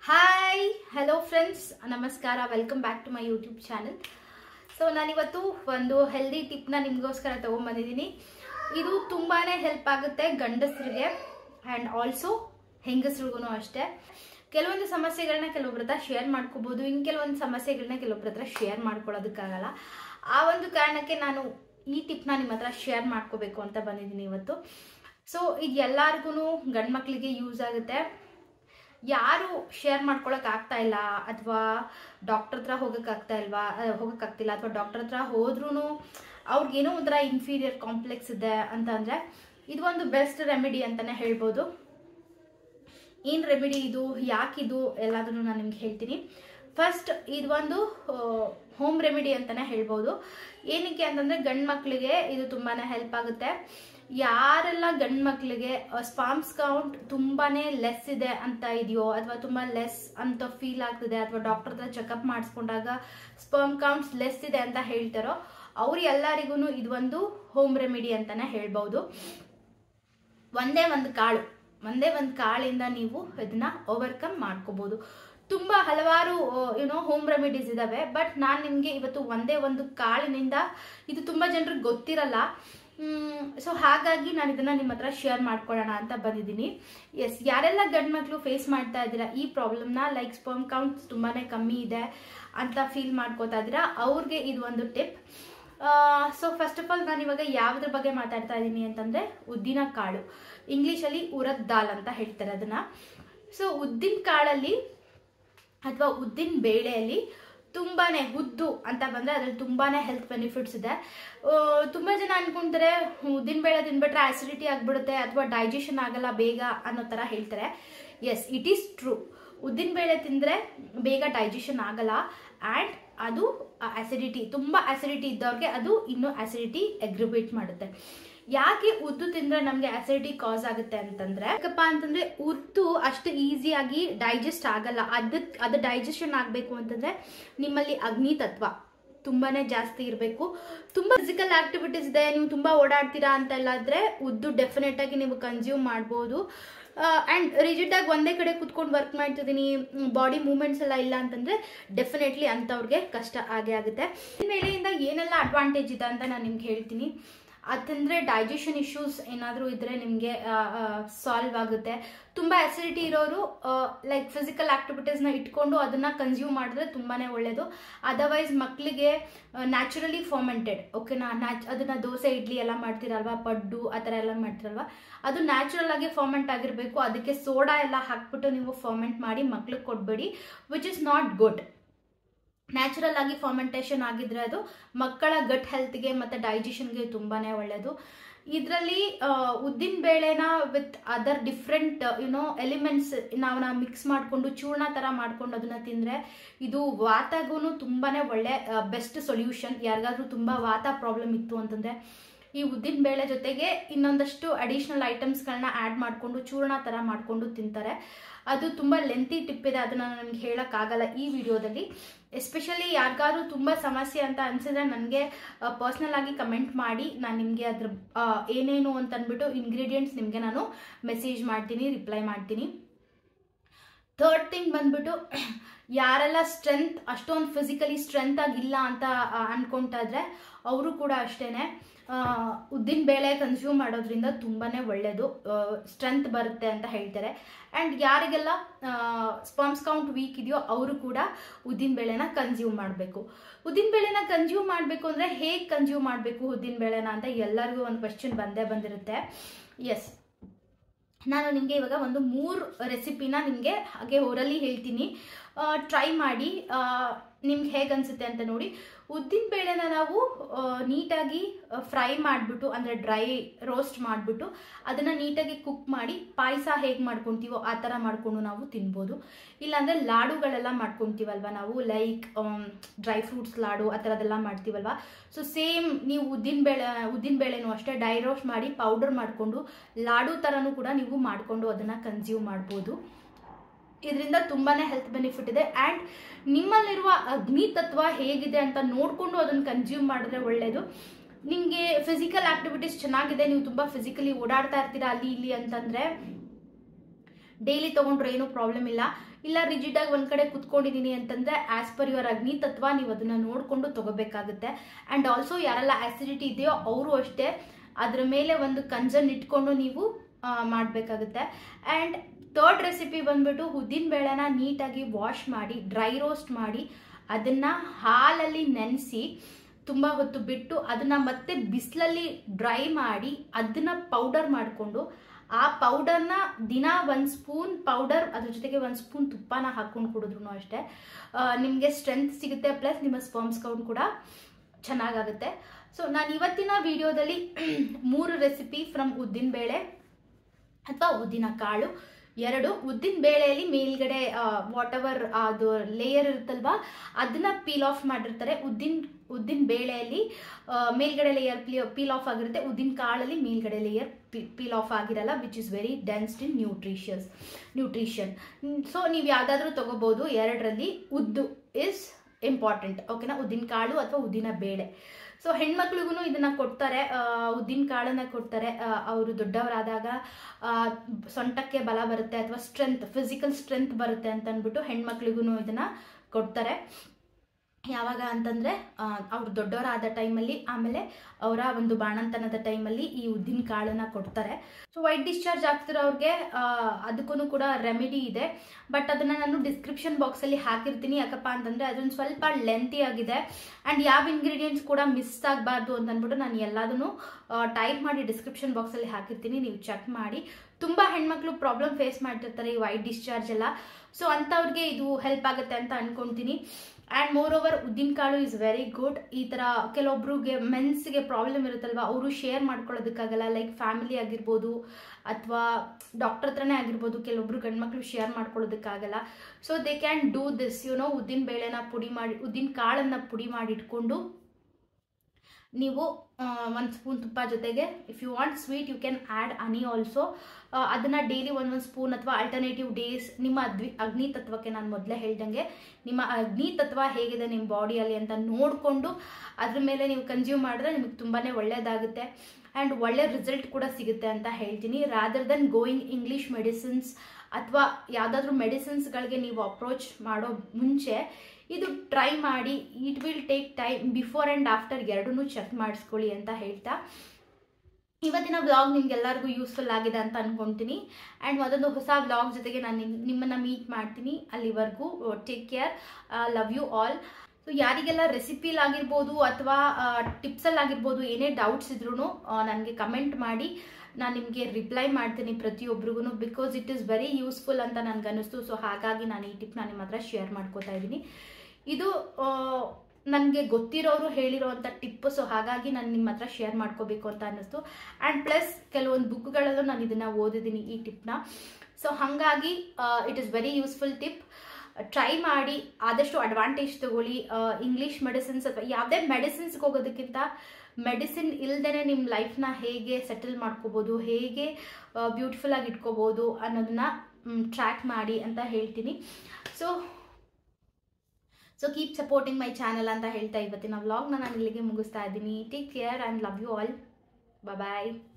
hi hello friends ನಮಸ್ಕಾರ welcome back to my YouTube channel so ನಾನಿವತ್ತು ಒಂದು healthy ಟಿಪ್ನ ನಿಮಗೋಸ್ಕರ ತೊಗೊಂಬಂದಿದ್ದೀನಿ ಇದು ತುಂಬಾ ಹೆಲ್ಪ್ ಆಗುತ್ತೆ ಗಂಡಸರಿಗೆ ಆ್ಯಂಡ್ ಆಲ್ಸೋ ಹೆಂಗಸ್ರಿಗೂ ಅಷ್ಟೇ ಕೆಲವೊಂದು ಸಮಸ್ಯೆಗಳನ್ನ ಕೆಲವೊಬ್ರ ಹತ್ರ ಶೇರ್ ಮಾಡ್ಕೋಬೋದು ಇನ್ನು ಕೆಲವೊಂದು ಸಮಸ್ಯೆಗಳನ್ನ ಕೆಲವೊಬ್ರ ಹತ್ರ ಶೇರ್ ಮಾಡ್ಕೊಳ್ಳೋದಕ್ಕಾಗಲ್ಲ ಆ ಒಂದು ಕಾರಣಕ್ಕೆ ನಾನು ಈ ಟಿಪ್ನ ನಿಮ್ಮ ಹತ್ರ ಶೇರ್ ಮಾಡ್ಕೋಬೇಕು ಅಂತ ಬಂದಿದ್ದೀನಿ ಇವತ್ತು ಸೊ ಇದು ಎಲ್ಲರಿಗೂ ಗಂಡು ಮಕ್ಕಳಿಗೆ ಯೂಸ್ ಆಗುತ್ತೆ ಯಾರು ಶೇರ್ ಮಾಡ್ಕೊಳಕ್ ಆಗ್ತಾ ಇಲ್ಲ ಅಥವಾ ಡಾಕ್ಟರ್ ಹತ್ರ ಹೋಗಕ್ ಆಗ್ತಾ ಇಲ್ವಾ ಅಹ್, ಹೋಗಕ್ ಆಗ್ತಿಲ್ಲ ಅಥವಾ ಡಾಕ್ಟರ್ ಹತ್ರ ಹೋದ್ರೂ ಅವ್ರಿಗೇನೋ ಒಂಥರ ಇನ್ಫೀರಿಯರ್ ಕಾಂಪ್ಲೆಕ್ಸ್ ಇದೆ ಅಂತ ಅಂದ್ರೆ ಇದು ಒಂದು ಬೆಸ್ಟ್ ರೆಮಿಡಿ ಅಂತಾನೆ ಹೇಳ್ಬೋದು ಏನು ರೆಮಿಡಿ ಇದು ಯಾಕಿದು ಎಲ್ಲದನ್ನು ನಾನು ನಿಮ್ಗೆ ಹೇಳ್ತೀನಿ ಫಸ್ಟ್ ಇದು ಒಂದು ಹೋಮ್ ರೆಮಿಡಿ ಅಂತಾನೆ ಹೇಳ್ಬೋದು ಏನಕ್ಕೆ ಅಂತಂದ್ರೆ ಗಂಡು ಮಕ್ಕಳಿಗೆ ಇದು ತುಂಬಾನೇ ಹೆಲ್ಪ್ ಆಗುತ್ತೆ ಯಾರೆಲ್ಲ ಗಂಡು ಮಕ್ಕಳಿಗೆ ಸ್ಪಾಮ್ಸ್ ಕೌಂಟ್ ತುಂಬಾನೇ ಲೆಸ್ ಇದೆ ಅಂತ ಇದೆಯೋ ಅಥವಾ ತುಂಬಾ ಲೆಸ್ ಅಂತ ಫೀಲ್ ಆಗ್ತಿದೆ ಅಥವಾ ಡಾಕ್ಟರ್ ಹತ್ರ ಚೆಕಪ್ ಮಾಡಿಸ್ಕೊಂಡಾಗ ಸ್ಪರ್ಮ್ ಕೌಂಟ್ಸ್ ಲೆಸ್ ಇದೆ ಅಂತ ಹೇಳ್ತಾರೋ ಅವ್ರು ಎಲ್ಲರಿಗೂ ಇದು ಒಂದು ಹೋಮ್ ರೆಮಿಡಿ ಅಂತಾನೆ ಹೇಳ್ಬೋದು ಒಂದೇ ಒಂದು ಕಾಳು ಒಂದೇ ಒಂದು ಕಾಳಿಂದ ನೀವು ಇದನ್ನ ಓವರ್ಕಮ್ ಮಾಡ್ಕೋಬಹುದು ತುಂಬಾ ಹಲವಾರು ಯುನೋ ಹೋಮ್ ರೆಮಿಡೀಸ್ ಇದಾವೆ ಬಟ್ ನಾನು ನಿಮಗೆ ಇವತ್ತು ಒಂದೇ ಒಂದು ಕಾಳಿನಿಂದ ಇದು ತುಂಬಾ ಜನರಿಗೆ ಗೊತ್ತಿರಲ್ಲ ಸೊ ಹಾಗಾಗಿ ನಾನು ಇದನ್ನ ನಿಮ್ಮ ಹತ್ರ ಶೇರ್ ಮಾಡ್ಕೊಳ್ಳೋಣ ಅಂತ ಬಂದಿದ್ದೀನಿ ಎಸ್ ಯಾರೆಲ್ಲ ಗಂಡು ಮಕ್ಕಳು ಫೇಸ್ ಮಾಡ್ತಾ ಇದ್ದೀರಾ ಈ ಪ್ರಾಬ್ಲಮ್ನ ಲೈಕ್ ಸ್ಪರ್ಮ್ ಕೌಂಟ್ ತುಂಬಾನೇ ಕಮ್ಮಿ ಇದೆ ಅಂತ ಫೀಲ್ ಮಾಡ್ಕೋತಾ ಇದ್ದೀರಾ ಅವ್ರಿಗೆ ಇದು ಒಂದು tip so first of all ನಾನು ಇವಾಗ ಯಾವುದ್ರ ಬಗ್ಗೆ ಮಾತಾಡ್ತಾ ಇದ್ದೀನಿ ಅಂತಂದ್ರೆ ಉದ್ದಿನ ಕಾಳು ಇಂಗ್ಲಿಷಲ್ಲಿ ಉರದ್ ದಾಲ್ ಅಂತ ಹೇಳ್ತಾರೆ ಅದನ್ನ ಸೊ ಉದ್ದಿನ ಕಾಳಲ್ಲಿ ಅಥವಾ ಉದ್ದಿನ ಬೇಳೆಯಲ್ಲಿ ತುಂಬಾನೇ ಉದ್ದು ಅಂತ ಬಂದ್ರೆ ಅದ್ರಲ್ಲಿ ತುಂಬಾನೇ ಹೆಲ್ತ್ ಬೆನಿಫಿಟ್ಸ್ ಇದೆ ಆ, ತುಂಬಾ ಜನ ಅನ್ಕೊಂತಾರೆ ಉದ್ದಿನ ಬೇಳೆ ತಿನ್ಬಿಟ್ರೆ ಆಸಿಡಿಟಿ ಆಗ್ಬಿಡುತ್ತೆ ಅಥವಾ ಡೈಜೆಷನ್ ಆಗಲ್ಲ ಬೇಗ ಅನ್ನೋ ತರ ಹೇಳ್ತಾರೆ ಎಸ್ ಇಟ್ ಈಸ್ ಟ್ರೂ ಉದ್ದಿನ ಬೇಳೆ ತಿಂದ್ರೆ ಬೇಗ ಡೈಜೆಷನ್ ಆಗಲ್ಲ ಆ್ಯಂಡ್ ಅದು ಆಸಿಡಿಟಿ ತುಂಬಾ ಆಸಿಡಿಟಿ ಇದ್ದವ್ರಿಗೆ ಅದು ಇನ್ನೂ ಆಸಿಡಿಟಿ ಎಗ್ರಿಬೇಟ್ ಮಾಡುತ್ತೆ ಯಾಕೆ ಉದ್ದು ತಿಂದ್ರೆ ನಮ್ಗೆ ಆಸಿಡಿಟಿ ಕಾಸ್ ಆಗುತ್ತೆ ಅಂತಂದ್ರೆ ಯಾಕಪ್ಪ ಅಂತಂದ್ರೆ ಉದ್ದು ಅಷ್ಟು ಈಸಿಯಾಗಿ ಡೈಜೆಸ್ಟ್ ಆಗಲ್ಲ ಅದಕ್ಕೆ ಅದು ಡೈಜೆಷನ್ ಆಗಬೇಕು ಅಂತಂದ್ರೆ ನಿಮ್ಮಲ್ಲಿ ಅಗ್ನಿ ತತ್ವ ತುಂಬಾನೇ ಜಾಸ್ತಿ ಇರಬೇಕು ತುಂಬಾ ಫಿಸಿಕಲ್ ಆಕ್ಟಿವಿಟೀಸ್ ಇದೆ ನೀವು ತುಂಬಾ ಓಡಾಡ್ತೀರಾ ಅಂತೆಲ್ಲ ಇದ್ರೆ ಉದ್ದು ಡೆಫಿನೆಟ್ ಆಗಿ ನೀವು ಕನ್ಸ್ಯೂಮ್ ಮಾಡ್ಬೋದು ಆ್ಯಂಡ್ ರಿಜಿಡ್ ಆಗಿ ಒಂದೇ ಕಡೆ ಕುತ್ಕೊಂಡು ವರ್ಕ್ ಮಾಡ್ತಿದ್ದೀನಿ ಬಾಡಿ ಮೂವ್ಮೆಂಟ್ಸ್ ಎಲ್ಲ ಇಲ್ಲ ಅಂತಂದ್ರೆ ಡೆಫಿನೆಟ್ಲಿ ಅಂಥವ್ರಿಗೆ ಕಷ್ಟ ಆಗೇ ಆಗುತ್ತೆ ಮೇಲೆಯಿಂದ ಏನೆಲ್ಲ ಅಡ್ವಾಂಟೇಜ್ ಇದೆ ಅಂತ ನಾನು ನಿಮ್ಗೆ ಹೇಳ್ತೀನಿ ಅದಂದ್ರೆ ಡೈಜೆಷನ್ ಇಶ್ಯೂಸ್ ಏನಾದರೂ ಇದ್ರೆ ನಿಮಗೆ ಸಾಲ್ವ್ ಆಗುತ್ತೆ ತುಂಬ ಅಸಿಡಿಟಿ ಇರೋರು ಲೈಕ್ ಫಿಸಿಕಲ್ ಆಕ್ಟಿವಿಟೀಸ್ನ ಇಟ್ಕೊಂಡು ಅದನ್ನ ಕನ್ಸ್ಯೂಮ್ ಮಾಡಿದ್ರೆ ತುಂಬಾನೇ ಒಳ್ಳೇದು ಅದರ್ವೈಸ್ ಮಕ್ಕಳಿಗೆ ನ್ಯಾಚುರಲಿ ಫಾರ್ಮೆಂಟೆಡ್ ಓಕೆನಾ ನ್ಯಾಚ್ ಅದನ್ನ ದೋಸೆ ಇಡ್ಲಿ ಎಲ್ಲ ಮಾಡ್ತೀರಲ್ವಾ ಪಡ್ಡು ಆ ಥರ ಎಲ್ಲ ಮಾಡ್ತೀರಲ್ವಾ ಅದು ನ್ಯಾಚುರಲ್ ಆಗಿ ಫಾರ್ಮೆಂಟ್ ಆಗಿರಬೇಕು ಅದಕ್ಕೆ ಸೋಡಾ ಎಲ್ಲ ಹಾಕ್ಬಿಟ್ಟು ನೀವು ಫಾರ್ಮೆಂಟ್ ಮಾಡಿ ಮಕ್ಳಿಗೆ ಕೊಡಬೇಡಿ which is not good natural ಆಗಿ ಫಾರ್ಮೆಂಟೇಷನ್ ಆಗಿದ್ರೆ ಅದು ಮಕ್ಕಳ ಗಟ್ ಹೆಲ್ತ್ಗೆ ಮತ್ತೆ ಡೈಜೆಷನ್ಗೆ ತುಂಬಾನೇ ಒಳ್ಳೆಯದು ಇದರಲ್ಲಿ ಉದ್ದಿನ ಬೇಳೆನ with other different you know elements ನಾವು ಮಿಕ್ಸ್ ಮಾಡಿಕೊಂಡು ಚೂರ್ಣ ಥರ ಮಾಡ್ಕೊಂಡು ಅದನ್ನ ತಿಂದರೆ ಇದು ವಾತಗೂ ತುಂಬಾನೇ ಒಳ್ಳೆ ಬೆಸ್ಟ್ ಸೊಲ್ಯೂಷನ್ ಯಾರಿಗಾದ್ರೂ ತುಂಬ ವಾತ ಪ್ರಾಬ್ಲಮ್ ಇತ್ತು ಅಂತಂದರೆ ಈ ಉದ್ದಿನ ಬೇಳೆ ಜೊತೆಗೆ ಇನ್ನೊಂದಷ್ಟು ಅಡಿಷ್ನಲ್ ಐಟಮ್ಸ್ಗಳನ್ನ ಆ್ಯಡ್ ಮಾಡಿಕೊಂಡು ಚೂರ್ಣ ಥರ ಮಾಡಿಕೊಂಡು ತಿಂತಾರೆ ಅದು ತುಂಬ ಲೆಂತಿ ಟಿಪ್ ಇದೆ ಅದನ್ನು ನನಗೆ ಹೇಳೋಕ್ಕಾಗಲ್ಲ ಈ ವಿಡಿಯೋದಲ್ಲಿ ಎಸ್ಪೆಷಲಿ ಯಾರಿಗಾದ್ರೂ ತುಂಬ ಸಮಸ್ಯೆ ಅಂತ ಅನಿಸಿದ್ರೆ ನನಗೆ ಪರ್ಸ್ನಲ್ ಆಗಿ ಕಮೆಂಟ್ ಮಾಡಿ ನಾನು ನಿಮಗೆ ಅದ್ರ ಆ, ಏನೇನು ಅಂತ ಅಂದ್ಬಿಟ್ಟು ಇಂಗ್ರೀಡಿಯೆಂಟ್ಸ್ ನಿಮಗೆ ನಾನು ಮೆಸೇಜ್ ಮಾಡ್ತೀನಿ ರಿಪ್ಲೈ ಮಾಡ್ತೀನಿ ಥರ್ಡ್ ಥಿಂಗ್ ಬಂದ್ಬಿಟ್ಟು ಯಾರೆಲ್ಲ ಸ್ಟ್ರೆಂತ್ ಅಷ್ಟೊಂದು ಫಿಸಿಕಲಿ ಸ್ಟ್ರೆಂತ್ ಆಗಿಲ್ಲ ಅಂತ ಆ, ಅನ್ಕೊಂತಾ ಇದ್ರೆ ಅವರು ಕೂಡ ಅಷ್ಟೇನೆ ಉದ್ದಿನ ಬೇಳೆ ಕನ್ಸ್ಯೂಮ್ ಮಾಡೋದ್ರಿಂದ ತುಂಬಾನೇ ಒಳ್ಳೆಯದು ಸ್ಟ್ರೆಂತ್ ಬರುತ್ತೆ ಅಂತ ಹೇಳ್ತಾರೆ ಆ್ಯಂಡ್ ಯಾರಿಗೆಲ್ಲ ಸ್ಪಮ್ಸ್ ಕೌಂಟ್ ವೀಕ್ ಇದೆಯೋ ಅವರು ಕೂಡ ಉದ್ದಿನ ಬೇಳೆನ ಕನ್ಸ್ಯೂಮ್ ಮಾಡಬೇಕು ಉದ್ದಿನ ಬೇಳೆನ ಕನ್ಸ್ಯೂಮ್ ಮಾಡಬೇಕು ಅಂದರೆ ಹೇಗೆ ಕನ್ಸ್ಯೂಮ್ ಮಾಡಬೇಕು ಉದ್ದಿನ ಬೇಳೆನ ಅಂತ ಎಲ್ಲರಿಗೂ ಒಂದು ಕ್ವಶನ್ ಬಂದೇ ಬಂದಿರುತ್ತೆ ಎಸ್ ನಾನು ನಿಮಗೆ ಇವಾಗ ಒಂದು ಮೂರು ರೆಸಿಪಿನ ನಿಮಗೆ ಹಾಗೆ ಓರಲಿ ಹೇಳ್ತೀನಿ ಟ್ರೈ ಮಾಡಿ ನಿಮ್ಗೆ ಹೇಗೆ ಅನಿಸುತ್ತೆ ಅಂತ ನೋಡಿ ಉದ್ದಿನ ಬೇಳೆನ ನಾವು ಆ, ನೀಟಾಗಿ ಫ್ರೈ ಮಾಡಿಬಿಟ್ಟು ಅಂದರೆ ಡ್ರೈ ರೋಸ್ಟ್ ಮಾಡಿಬಿಟ್ಟು ಅದನ್ನು ನೀಟಾಗಿ ಕುಕ್ ಮಾಡಿ ಪಾಯಸ ಹೇಗೆ ಮಾಡ್ಕೊತೀವೋ ಆ ಥರ ಮಾಡಿಕೊಂಡು ನಾವು ತಿನ್ಬೋದು ಇಲ್ಲಾಂದರೆ ಲಾಡುಗಳೆಲ್ಲ ಮಾಡ್ಕೊತೀವಲ್ವ ನಾವು ಲೈಕ್ ಡ್ರೈ ಫ್ರೂಟ್ಸ್ ಲಾಡು ಆ ಥರದ್ದೆಲ್ಲ ಮಾಡ್ತೀವಲ್ವ ಸೊ ಸೇಮ್ ನೀವು ಉದ್ದಿನ ಬೇಳೆ ಉದ್ದಿನ ಬೇಳೆನೂ ಅಷ್ಟೇ ಡ್ರೈ ರೋಸ್ಟ್ ಮಾಡಿ ಪೌಡರ್ ಮಾಡಿಕೊಂಡು ಲಾಡು ಥರನೂ ಕೂಡ ನೀವು ಮಾಡಿಕೊಂಡು ಅದನ್ನು ಕನ್ಸ್ಯೂಮ್ ಮಾಡ್ಬೋದು ಇದರಿಂದ ತುಂಬಾನೇ ಹೆಲ್ತ್ ಬೆನಿಫಿಟ್ ಇದೆ ಆ್ಯಂಡ್ ನಿಮ್ಮಲ್ಲಿರುವ ಅಗ್ನಿ ತತ್ವ ಹೇಗಿದೆ ಅಂತ ನೋಡಿಕೊಂಡು ಅದನ್ನು ಕನ್ಸ್ಯೂಮ್ ಮಾಡಿದ್ರೆ ಒಳ್ಳೆಯದು ನಿಮಗೆ ಫಿಸಿಕಲ್ ಆಕ್ಟಿವಿಟೀಸ್ ಚೆನ್ನಾಗಿದೆ ನೀವು ತುಂಬ ಫಿಸಿಕಲಿ ಓಡಾಡ್ತಾ ಇರ್ತೀರಾ ಅಲ್ಲಿ ಇಲ್ಲಿ ಅಂತಂದರೆ ಡೈಲಿ ತೊಗೊಂಡ್ರೆ ಏನೂ ಪ್ರಾಬ್ಲಮ್ ಇಲ್ಲ ಇಲ್ಲ ರಿಜಿಡಾಗಿ ಒಂದು ಕಡೆ ಕುತ್ಕೊಂಡಿದ್ದೀನಿ ಅಂತಂದರೆ ಆ್ಯಸ್ ಪರ್ ಯುವರ್ ಅಗ್ನಿ ತತ್ವ ನೀವು ಅದನ್ನು ನೋಡಿಕೊಂಡು ತೊಗೋಬೇಕಾಗುತ್ತೆ ಆ್ಯಂಡ್ ಆಲ್ಸೋ ಯಾರೆಲ್ಲ ಆ್ಯಸಿಡಿಟಿ ಇದೆಯೋ ಅವರು ಅಷ್ಟೇ ಅದ್ರ ಮೇಲೆ ಒಂದು ಕಂಜನ್ ಇಟ್ಕೊಂಡು ನೀವು ಮಾಡಬೇಕಾಗುತ್ತೆ ಆ್ಯಂಡ್ ಥರ್ಡ್ ರೆಸಿಪಿ ಬಂದ್ಬಿಟ್ಟು ಉದ್ದಿನ ಬೇಳೆನ ನೀಟಾಗಿ ವಾಶ್ ಮಾಡಿ ಡ್ರೈ ರೋಸ್ಟ್ ಮಾಡಿ ಅದನ್ನು ಹಾಲಲ್ಲಿ ನೆನೆಸಿ ತುಂಬ ಹೊತ್ತು ಬಿಟ್ಟು ಅದನ್ನು ಮತ್ತೆ ಬಿಸಿಲಲ್ಲಿ ಡ್ರೈ ಮಾಡಿ ಅದನ್ನು ಪೌಡರ್ ಮಾಡಿಕೊಂಡು ಆ ಪೌಡರ್ನ ದಿನ ಒಂದು ಸ್ಪೂನ್ ಪೌಡರ್ ಅದ್ರ ಜೊತೆಗೆ ಒಂದು ಸ್ಪೂನ್ ತುಪ್ಪನ ಹಾಕ್ಕೊಂಡು ಕುಡಿದ್ರು ಅಷ್ಟೇ ನಿಮಗೆ ಸ್ಟ್ರೆಂತ್ ಸಿಗುತ್ತೆ ಪ್ಲಸ್ ನಿಮ್ಮ ಸ್ಪರ್ಮ್ಸ್ ಕೌಂಟ್ ಕೂಡ ಚೆನ್ನಾಗಾಗುತ್ತೆ ಸೊ ನಾನು ಇವತ್ತಿನ ವಿಡಿಯೋದಲ್ಲಿ ಮೂರು ರೆಸಿಪಿ ಫ್ರಮ್ ಉದ್ದಿನಬೇಳೆ ಅಥವಾ ಉದ್ದಿನ ಕಾಳು ಎರಡು ಉದ್ದಿನ ಬೇಳೆಯಲ್ಲಿ ಮೇಲ್ಗಡೆ ವಾಟ್ ಎವರ್ ಅದು ಲೇಯರ್ ಇರುತ್ತಲ್ವಾ ಅದನ್ನ ಪೀಲ್ ಆಫ್ ಮಾಡಿರ್ತಾರೆ ಉದ್ದಿನ ಉದ್ದಿನ ಬೇಳೆಯಲ್ಲಿ ಮೇಲ್ಗಡೆ ಲೇಯರ್ ಪೀಲ್ ಆಫ್ ಆಗಿರುತ್ತೆ ಉದ್ದಿನ ಕಾಳಲ್ಲಿ ಮೇಲ್ಗಡೆ ಲೇಯರ್ ಪೀಲ್ ಆಫ್ ಆಗಿರಲ್ಲ which is very densed in nutritious nutrition so ನೀವು ಯಾವುದಾದ್ರೂ ತಗೋಬಹುದು ಎರಡರಲ್ಲಿ ಉದ್ದು ಇಸ್ ಇಂಪಾರ್ಟೆಂಟ್ ಓಕೆನಾ ಉದ್ದಿನ ಕಾಳು ಅಥವಾ ಉದ್ದಿನ ಬೇಳೆ ಸೊ ಹೆಣ್ಮಕ್ಳಿಗೂ ಇದನ್ನ ಕೊಡ್ತಾರೆ ಉದ್ದಿನ ಕಾಳನ್ನ ಕೊಡ್ತಾರೆ ಅವರು ದೊಡ್ಡವರಾದಾಗ ಸೊಂಟಕ್ಕೆ ಬಲ ಬರುತ್ತೆ ಅಥವಾ ಸ್ಟ್ರೆಂತ್ ಫಿಸಿಕಲ್ ಸ್ಟ್ರೆಂತ್ ಬರುತ್ತೆ ಅಂತ ಅಂದ್ಬಿಟ್ಟು ಹೆಣ್ಮಕ್ಳಿಗೂ ಇದನ್ನ ಕೊಡ್ತಾರೆ ಯಾವಾಗ ಅಂತಂದರೆ ಅವ್ರು ದೊಡ್ಡವರಾದ ಟೈಮಲ್ಲಿ ಆಮೇಲೆ ಅವರ ಒಂದು ಬಾಣಂತನದ ಟೈಮಲ್ಲಿ ಈ ಉದ್ದಿನ ಕಾಳನ್ನ ಕೊಡ್ತಾರೆ ಸೊ ವೈಟ್ ಡಿಸ್ಚಾರ್ಜ್ ಆಗ್ತಿರೋರಿಗೆ ಅದಕ್ಕೂ ಕೂಡ ರೆಮಿಡಿ ಇದೆ ಬಟ್ ಅದನ್ನು ನಾನು ಡಿಸ್ಕ್ರಿಪ್ಷನ್ ಬಾಕ್ಸಲ್ಲಿ ಹಾಕಿರ್ತೀನಿ ಯಾಕಪ್ಪ ಅಂತಂದರೆ ಅದೊಂದು ಸ್ವಲ್ಪ ಲೆಂತಿ ಆಗಿದೆ ಆ್ಯಂಡ್ ಯಾವ ಇಂಗ್ರೀಡಿಯೆಂಟ್ಸ್ ಕೂಡ ಮಿಸ್ ಆಗಬಾರ್ದು ಅಂತ ಅಂದ್ಬಿಟ್ಟು ನಾನು ಎಲ್ಲದನ್ನು ಟೈಪ್ ಮಾಡಿ ಡಿಸ್ಕ್ರಿಪ್ಷನ್ ಬಾಕ್ಸಲ್ಲಿ ಹಾಕಿರ್ತೀನಿ ನೀವು ಚೆಕ್ ಮಾಡಿ ತುಂಬ ಹೆಣ್ಮಕ್ಳು ಪ್ರಾಬ್ಲಮ್ ಫೇಸ್ ಮಾಡ್ತಿರ್ತಾರೆ ಈ ವೈಟ್ ಡಿಸ್ಚಾರ್ಜ್ ಎಲ್ಲ ಸೊ ಅಂಥವ್ರಿಗೆ ಇದು ಹೆಲ್ಪ್ ಆಗುತ್ತೆ ಅಂತ ಅನ್ಕೊಂತೀನಿ ಆ್ಯಂಡ್ ಮೋರ್ ಓವರ್ ಉದ್ದಿನ ಕಾಳು ಇಸ್ ವೆರಿ ಗುಡ್ ಈ ಥರ ಕೆಲವೊಬ್ರಿಗೆ ಮೆನ್ಸ್ಗೆ ಪ್ರಾಬ್ಲಮ್ ಇರುತ್ತಲ್ವ ಅವರು ಶೇರ್ ಮಾಡ್ಕೊಳ್ಳೋದಕ್ಕಾಗಲ್ಲ ಲೈಕ್ ಫ್ಯಾಮಿಲಿ ಆಗಿರ್ಬೋದು ಅಥವಾ ಡಾಕ್ಟರ್ ಹತ್ರನೇ ಆಗಿರ್ಬೋದು ಕೆಲವೊಬ್ರು ಗಂಡ್ಮಕ್ಳು ಶೇರ್ ಮಾಡ್ಕೊಳ್ಳೋದಕ್ಕಾಗಲ್ಲ so they can do this you know ಉದ್ದಿನ ಬೇಳೆನ ಪುಡಿ ಮಾಡಿ ಉದ್ದಿನ ಕಾಳನ್ನು ಪುಡಿ ಮಾಡಿ ಇಟ್ಕೊಂಡು ನೀವು ಒಂದು ಸ್ಪೂನ್ ತುಪ್ಪ ಜೊತೆಗೆ if you want sweet you can add honey also ಅದನ್ನು ಡೈಲಿ ಒಂದೊಂದು ಸ್ಪೂನ್ ಅಥವಾ ಆಲ್ಟರ್ನೇಟಿವ್ ಡೇಸ್ ನಿಮ್ಮ ಅದ್ವಿ ಅಗ್ನಿ ತತ್ವಕ್ಕೆ ನಾನು ಮೊದಲೇ ಹೇಳ್ದಂಗೆ ನಿಮ್ಮ ಅಗ್ನಿ ತತ್ವ ಹೇಗಿದೆ ನಿಮ್ಮ ಬಾಡಿಯಲ್ಲಿ ಅಂತ ನೋಡಿಕೊಂಡು ಅದ್ರ ಮೇಲೆ ನೀವು ಕನ್ಸ್ಯೂಮ್ ಮಾಡಿದ್ರೆ ನಿಮಗೆ ತುಂಬಾ ಒಳ್ಳೆಯದಾಗುತ್ತೆ ಆ್ಯಂಡ್ ಒಳ್ಳೆ ರಿಸಲ್ಟ್ ಕೂಡ ಸಿಗುತ್ತೆ ಅಂತ ಹೇಳ್ತೀನಿ rather than going English medicines ಅಥವಾ ಯಾವುದಾದ್ರೂ ಮೆಡಿಸಿನ್ಸ್ಗಳಿಗೆ ನೀವು ಅಪ್ರೋಚ್ ಮಾಡೋ ಮುಂಚೆ ಇದು ಟ್ರೈ ಮಾಡಿ it will take time before and after ಎರಡನ್ನೂ ಚೆಕ್ ಮಾಡಿಸ್ಕೊಳ್ಳಿ ಅಂತ ಹೇಳ್ತಾ ಇವತ್ತಿನ ವ್ಲಾಗ್ ನಿಮ್ಗೆಲ್ಲರಿಗೂ ಯೂಸ್ಫುಲ್ ಆಗಿದೆ ಅಂತ ಅನ್ಕೊಂತೀನಿ ಆ್ಯಂಡ್ ಮತ್ತೊಂದು ಹೊಸ ವ್ಲಾಗ್ ಜೊತೆಗೆ ನಾನು ನಿಮ್ಮನ್ನು ಮೀಟ್ ಮಾಡ್ತೀನಿ ಅಲ್ಲಿವರೆಗೂ take care love you all so ಯಾರಿಗೆಲ್ಲ ರೆಸಿಪಿಲಾಗಿರ್ಬೋದು ಅಥವಾ ಟಿಪ್ಸಲ್ಲಾಗಿರ್ಬೋದು ಏನೇ ಡೌಟ್ಸ್ ಇದ್ರೂ ನನಗೆ ಕಮೆಂಟ್ ಮಾಡಿ ನಾನು ನಿಮಗೆ ರಿಪ್ಲೈ ಮಾಡ್ತೀನಿ ಪ್ರತಿಯೊಬ್ಬರಿಗೂ because it is very useful ಅಂತ ನನಗೆ ಅನ್ನಿಸ್ತು ಸೊ ಹಾಗಾಗಿ ನಾನು ಈ ಟಿಪ್ ನಾನು ನಿಮ್ಮ ಹತ್ರ ಶೇರ್ ಮಾಡ್ಕೋತಾ ಇದ್ದೀನಿ ಇದು ನನಗೆ ಗೊತ್ತಿರೋರು ಹೇಳಿರೋವಂಥ ಟಿಪ್ಪು ಸೊ ಹಾಗಾಗಿ ನಾನು ನಿಮ್ಮ ಹತ್ರ ಶೇರ್ ಮಾಡ್ಕೋಬೇಕು ಅಂತ ಅನ್ನಿಸ್ತು ಆ್ಯಂಡ್ ಪ್ಲಸ್ ಕೆಲವೊಂದು ಬುಕ್ಗಳಲ್ಲೂ ನಾನು ಇದನ್ನು ಓದಿದ್ದೀನಿ ಈ ಟಿಪ್ನ ಸೊ ಹಾಗಾಗಿ it is very useful tip try ಮಾಡಿ ಆದಷ್ಟು ಅಡ್ವಾಂಟೇಜ್ ತಗೊಳ್ಳಿ ಇಂಗ್ಲೀಷ್ ಮೆಡಿಸಿನ್ಸ್ ಅಥವಾ ಯಾವುದೇ ಮೆಡಿಸಿನ್ಸ್ಗೆ ಹೋಗೋದಕ್ಕಿಂತ ಮೆಡಿಸಿನ್ ಇಲ್ದೇ ನಿಮ್ಮ ಲೈಫ್ನ ಹೇಗೆ ಸೆಟಲ್ ಮಾಡ್ಕೋಬೋದು ಹೇಗೆ ಬ್ಯೂಟಿಫುಲ್ ಆಗಿ ಇಟ್ಕೋಬೋದು ಅನ್ನೋದನ್ನ ಟ್ರ್ಯಾಕ್ ಮಾಡಿ ಅಂತ ಹೇಳ್ತೀನಿ so so keep supporting my channel ಅಂತ ಹೇಳ್ತಾ ಇವತ್ತಿನ ವ್ಲಾಗ್ನ ನಾನು ಇಲ್ಲಿಗೆ ಮುಗಿಸ್ತಾ ಇದ್ದೀನಿ take care and love you all bye